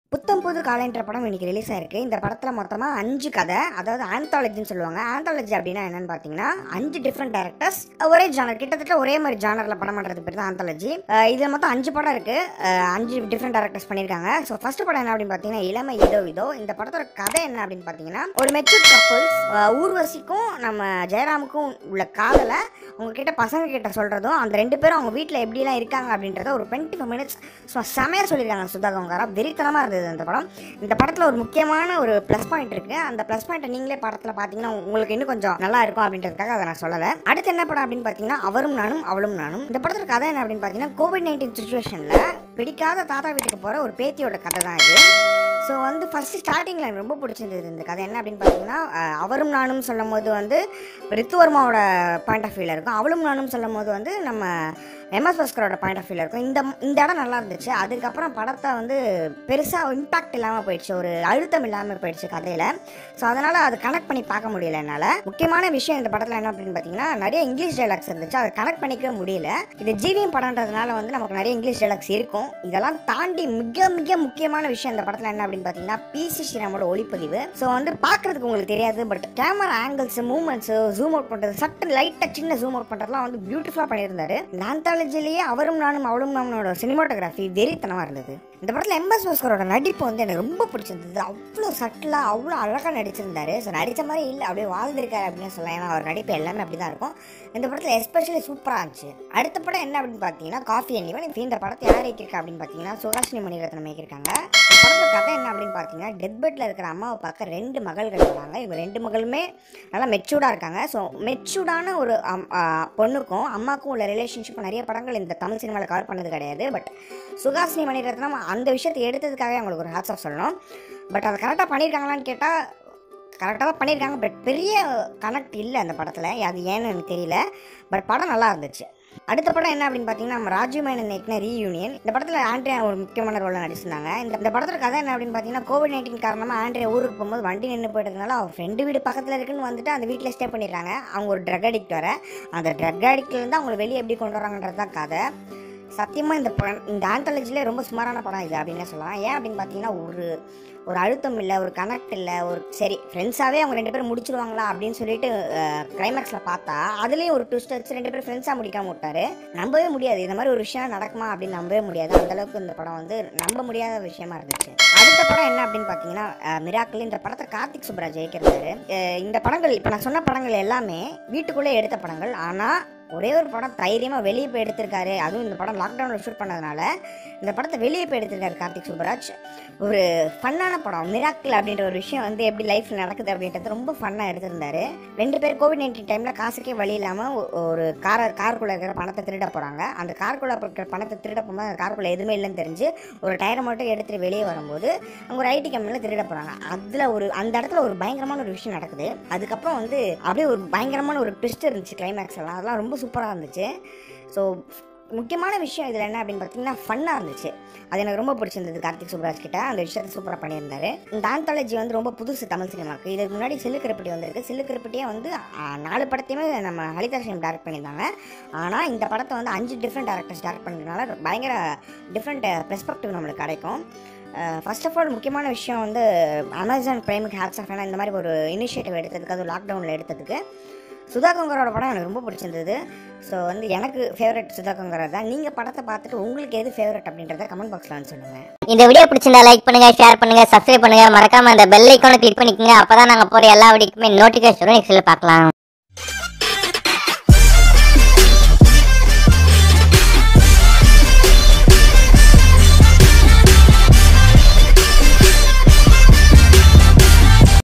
புத்தம் புது காலைன்ற படம் இன்னைக்கு ரிலீஸ் ஆயிருக்கு இந்த படத்தில் மொத்தமாக அஞ்சு கதை அதாவது ஆந்தாலஜின்னு சொல்லுவாங்க ஆந்தாலஜி அப்படின்னா என்னன்னு பார்த்தீங்கன்னா அஞ்சு டிஃப்ரெண்ட் டேரக்டர்ஸ் ஒரே ஜானர் கிட்டத்தட்ட ஒரே மாதிரி ஜானரில் படம் பண்ணுறது பேர் தான் ஆந்தாலஜி இதில் மொத்தம் அஞ்சு படம் இருக்கு அஹ் அஞ்சு டிஃப்ரெண்ட் டேரக்டர்ஸ் பண்ணியிருக்காங்க ஸோ ஃபர்ஸ்ட் படம் என்ன அப்படின்னு பார்த்தீங்கன்னா இளமை இதோ இதோ இந்த படத்தோட கதை என்ன அப்படின்னு பார்த்தீங்கன்னா ஒரு மெச்சூர் கப்புள்ஸ் ஊர்வசிக்கும் நம்ம ஜெயராமுக்கும் உள்ள காதலை உங்ககிட்ட பசங்க கிட்ட சொல்கிறதும் அந்த ரெண்டு பேரும் அவங்க வீட்டில் எப்படிலாம் இருக்காங்க அப்படின்றத ஒரு டுவெண்ட்டி ஃபைவ் மினிட்ஸ் செமையாக சொல்லியிருக்காங்க சுதா கங்காரா வெறித்தனமாக இருந்தது அந்த படம் இந்த படத்தில் ஒரு முக்கியமான ஒரு ப்ளஸ் பாயிண்ட் இருக்குது அந்த ப்ளஸ் பாயிண்ட்டை நீங்களே படத்தில் பார்த்தீங்கன்னா உங்களுக்கு இன்னும் கொஞ்சம் நல்லா இருக்கும் அப்படின்றதுக்காக அதை நான் சொல்லலை அடுத்து என்ன படம் அப்படின்னு பார்த்தீங்கன்னா அவரும் நானும் அவளும் நானும் இந்த படத்தோட கதை என்ன அப்படின்னு பார்த்தீங்கன்னா கோவிட் நைன்டீன் சுச்சுவேஷனில் பிடிக்காத தாத்தா வீட்டுக்கு போகிற ஒரு பேத்தியோட கதை தான் இது ஸோ வந்து ஃபஸ்ட்டு ஸ்டார்டிங்கில் எனக்கு ரொம்ப பிடிச்சிருந்தது இந்த கதை என்ன அப்படின்னு பார்த்தீங்கன்னா அஹ், அவரும் நானும் சொல்லும் போது வந்து ரித்துவர்மாவோட பாயிண்ட் ஆஃப் வியூவில் இருக்கும் அவளும் நானும் சொல்லும் போது வந்து நம்ம எம்எஸ் பாஸ்கரோட பாயிண்ட் ஆஃப் வியூவில் இருக்கும் இந்த இந்த இடம் நல்லா இருந்துச்சு அதுக்கப்புறம் படத்தை வந்து பெருசாக இம்பாக்ட் இல்லாமல் போயிடுச்சு ஒரு அழுத்தம் இல்லாமல் போயிடுச்சு கதையில் ஸோ அதனால் அது கனெக்ட் பண்ணி பார்க்க முடியல என்னால் முக்கியமான விஷயம் இந்த படத்தில் என்ன அப்படின்னு பார்த்தீங்கன்னா நிறைய இங்கிலீஷ் டைலாக்ஸ் இருந்துச்சு அதை கனெக்ட் பண்ணிக்கவே முடியல இது ஜிவிஎம் படம்ன்றதுனால வந்து நமக்கு நிறைய இங்கிலீஷ் டைலாக்ஸ் இருக்கும் இதெல்லாம் தாண்டி மிக மிக முக்கியமான விஷயம் இந்த படத்தில் என்ன அப்படின்னு பார்த்தீங்கன்னா பிசி ஸ்ரீராமோட ஒளிப்பதிவு ஸோ வந்து பார்க்கறதுக்கு உங்களுக்கு தெரியாது but camera angles movements zoom out பண்ணுறது சட்டு லைட்டாக சின்ன ஜூம் அவுட் பண்ணுறதுலாம் வந்து பியூட்டிஃபுல்லாக பண்ணியிருந்தாரு இந்த ஆந்தாலஜிலேயே அவரும் நானும் அவளும் நானோட சினிமாட்டோகிராஃபி வெறித்தனமாக இருந்தது இந்த படத்தில் எம்எஸ் பாஸ்கரோட நடிப்பு வந்து எனக்கு ரொம்ப பிடிச்சிருந்தது அவ்வளோ சட்டிலாக அவ்வளோ அழகாக நடிச்சிருந்தாரு ஸோ நடித்த மாதிரி இல்லை அப்படியே வாழ்ந்திருக்காரு அப்படின்னு சொல்லலாம் ஏன்னா அவர் நடிப்பு எல்லாமே அப்படி தான் இருக்கும் இந்த படத்தில் எஸ்பெஷலி சூப்பராக இருந்துச்சு அடுத்த படம் என்ன அப்படின்னு பார்த்தீங்கன்னா காஃபி அன்னிவன் இப்போ இந்த படத்தை யார் இயக்கியிருக்கா அப்படின்னு பார்த்தீங்கன்னா சுகாஷினி மணிரத்னம் இயக்கியிருக்காங்க இந்த படத்தோட கதை என்ன அப்படின்னு பார்த்தீங்கன்னா டெத் பெட்டில் இருக்கிற அம்மாவை பார்க்க ரெண்டு மகள்கள் வராங்க இவங்க ரெண்டு மகளுமே நல்லா மெச்சூர்டாக இருக்காங்க ஸோ மெச்சூர்டான ஒரு அம்- ஆ, பொண்ணுக்கும் அம்மாக்கும் உள்ள ரிலேஷன்ஷிப் நிறைய படங்கள் இந்த தமிழ் சினிமாவில் கவர் பண்ணது கிடையாது பட் சுகாசினி மணிரத்னம் அந்த விஷயத்தை எடுத்ததுக்காக அவங்களுக்கு ஒரு ஹேட்ஸ் ஆஃப் சொல்லணும் பட் அதை கரெக்டாக பண்ணியிருக்காங்களான்னு கேட்டால் கரெக்டாக தான் பண்ணியிருக்காங்க பட் பெரிய கனெக்ட் இல்லை அந்த படத்தில் அது ஏன்னு எனக்கு தெரியல பட் படம் நல்லா இருந்துச்சு அடுத்த படம் என்ன அப்படின்னு பார்த்தீங்கன்னா நம்ம ராஜீவ் மேனன் இயக்கின ரீயூனியன் இந்த படத்தில் ஆண்ட்ரியா ஒரு முக்கியமான ரோலில் நடிச்சிருந்தாங்க இந்த இந்த படத்தோட கதை என்ன அப்படின்னு பார்த்தீங்கன்னா கோவிட் நைன்டீன் காரணமாக ஆண்ட்ரியா ஊருக்கு போகும்போது வண்டி நின்று போயிட்டதுனால அவங்க ஃப்ரெண்டு வீடு பக்கத்தில் இருக்குன்னு வந்துட்டு அந்த வீட்டில் ஸ்டே பண்ணிடுறாங்க அவங்க ஒரு ட்ரக் அடிக்ட் வர அந்த ட்ரக் அடிக்ட்லேருந்து அவங்களை வெளியே எப்படி கொண்டு வராங்கன்றது தான் கதை சத்தியமாக இந்த படம் இந்த ஆந்தாலஜிலே ரொம்ப சுமாரான படம் இது அப்படின்னு சொல்லலாம் ஏன் அப்படின்னு பார்த்தீங்கன்னா ஒரு ஒரு அழுத்தம் இல்லை ஒரு கனெக்ட் இல்லை ஒரு சரி ஃப்ரெண்ட்ஸாகவே அவங்க ரெண்டு பேரும் முடிச்சிருவாங்களா அப்படின்னு சொல்லிட்டு கிளைமேக்ஸில் பார்த்தா அதுலேயும் ஒரு ட்விஸ்ட் வச்சு ரெண்டு பேரும் ஃப்ரெண்ட்ஸாக முடிக்காம விட்டாரு நம்பவே முடியாது இந்த மாதிரி ஒரு விஷயம் நடக்குமா அப்படின்னு நம்பவே முடியாது அந்த அளவுக்கு இந்த படம் வந்து நம்ப முடியாத விஷயமா இருந்துச்சு அடுத்த படம் என்ன அப்படின்னு பார்த்தீங்கன்னா மிராக்கிள் இந்த படத்தை கார்த்திக் சுப்ராஜ் ஜெயிக்கிறாரு இந்த படங்கள் இப்போ நான் சொன்ன படங்கள் எல்லாமே வீட்டுக்குள்ளே எடுத்த படங்கள் ஆனால் ஒரே ஒரு படம் தைரியமாக வெளியே போய் எடுத்திருக்காரு அதுவும் இந்த படம் லாக்டவுனில் ஷூட் பண்ணதுனால இந்த படத்தை வெளியே போய் எடுத்திருக்காரு கார்த்திக் சுப்ராஜ் ஒரு ஃபன்னான படம் மிராக்கிள் அப்படின்ற ஒரு விஷயம் வந்து எப்படி லைஃப்பில் நடக்குது அப்படின்றது ரொம்ப ஃபன்னாக எடுத்திருந்தாரு ரெண்டு பேர் கோவிட் நைன்டீன் டைமில் காசுக்கே வழி இல்லாமல் ஒரு காரை காருக்குள்ளே இருக்கிற பணத்தை திருட போகிறாங்க அந்த காருக்குள்ளே இருக்கிற பணத்தை திருட போகும்போது அந்த காருக்குள்ளே எதுவுமே இல்லைன்னு தெரிஞ்சு ஒரு டயரை மட்டும் எடுத்துகிட்டு வெளியே வரும்போது அவங்க ஒரு ஐடி கம்பெனியில் திருட போகிறாங்க அதில் ஒரு அந்த இடத்துல ஒரு பயங்கரமான ஒரு விஷயம் நடக்குது அதுக்கப்புறம் வந்து அப்படியே ஒரு பயங்கரமான ஒரு ட்விஸ்ட் இருந்துச்சு கிளைமேக்ஸ் எல்லாம் அதெல்லாம் ரொம்ப சூப்பராக இருந்துச்சு ஸோ முக்கியமான விஷயம் இதில் என்ன அப்படின்னு பார்த்தீங்கன்னா ஃபன்னாக இருந்துச்சு அது எனக்கு ரொம்ப பிடிச்சிருந்தது கார்த்திக் சுப்ராஜ் கிட்ட அந்த விஷயத்தை சூப்பராக பண்ணியிருந்தாரு இந்த ஆந்தாலஜி வந்து ரொம்ப புதுசு தமிழ் சினிமாவுக்கு இதுக்கு முன்னாடி சில்லுக்கருப்பட்டி வந்திருக்கு சில்லுக்கருப்பட்டியே வந்து ஆ, நாலு படத்தையுமே நம்ம ஹலிதா சேம் டேரக்ட் பண்ணியிருந்தாங்க ஆனால் இந்த படத்தை வந்து அஞ்சு டிஃப்ரெண்ட் டேரக்டர்ஸ் டேரக்ட் பண்ணுறதுனால பயங்கர டிஃப்ரெண்ட் பெர்ஸ்பெக்டிவ் நம்மளுக்கு கிடைக்கும் ஃபர்ஸ்ட் ஆஃப் ஆல் முக்கியமான விஷயம் வந்து அமேசான் பிரைமுக்கு ஹேட்ஸ் ஆஃப் இந்த மாதிரி ஒரு இனிஷியேட்டிவ் எடுத்ததுக்கு அது லாக்டவுனில் எடுத்ததுக்கு சுதா கங்கரோட படம் எனக்கு ரொம்ப பிடிச்சிருந்தது ஸோ வந்து எனக்கு ஃபேவரட் சுதா கங்கரா தான் நீங்கள் படத்தை பார்த்துட்டு உங்களுக்கு எது ஃபேவரட் அப்படின்றத கமெண்ட் பாக்ஸில் வந்து சொல்லுங்கள் இந்த வீடியோ பிடிச்சிருந்தா லைக் பண்ணுங்க ஷேர் பண்ணுங்க சப்ஸ்கிரைப் பண்ணுங்க மறக்காம அந்த பெல் ஐக்கானை கிளிக் பண்ணிக்கோங்க அப்பதான் நாங்க போற எல்லா வீடியோக்குமே நோட்டிபிகேஷன் நெக்ஸ்ட்ல பார்க்கலாம்